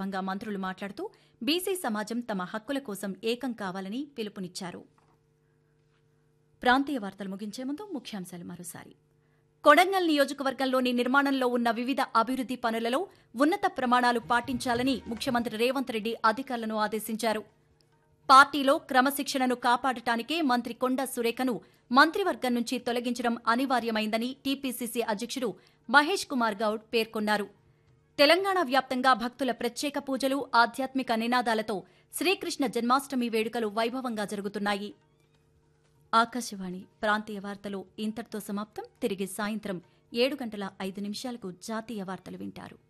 సందర్భంగా మంత్రులు మాట్లాడుతూ బీసీ సమాజం తమ హక్కుల కోసం ఏకం కావాలని పిలుపునిచ్చారు ప్రాంతీయ వార్తలు ముగించే ముందు ముఖ్యాంశాలు మరోసారి కొడంగల్ నియోజకవర్గంలోని నిర్మాణంలో ఉన్న వివిధ అభివృద్ది పనులలో ఉన్నత ప్రమాణాలు పాటించాలని ముఖ్యమంత్రి రేవంత్ రెడ్డి అధికారులను ఆదేశించారు పార్టీలో క్రమశిక్షణను కాపాడటానికే మంత్రి కొండ సురేఖను మంత్రివర్గం నుంచి తొలగించడం అనివార్యమైందని టీపీసీసీ అధ్యక్షుడు మహేష్ కుమార్ గౌడ్ పేర్కొన్నారు తెలంగాణ వ్యాప్తంగా భక్తుల ప్రత్యేక పూజలు ఆధ్యాత్మిక నినాదాలతో శ్రీకృష్ణ జన్మాష్టమి వేడుకలు వైభవంగా జరుగుతున్నాయి ఆకాశవాణి ప్రాంతీయ వార్తలు ఇంతటితో సమాప్తం తిరిగి సాయంత్రం ఏడు గంటల ఐదు నిమిషాలకు జాతీయ వార్తలు వింటారు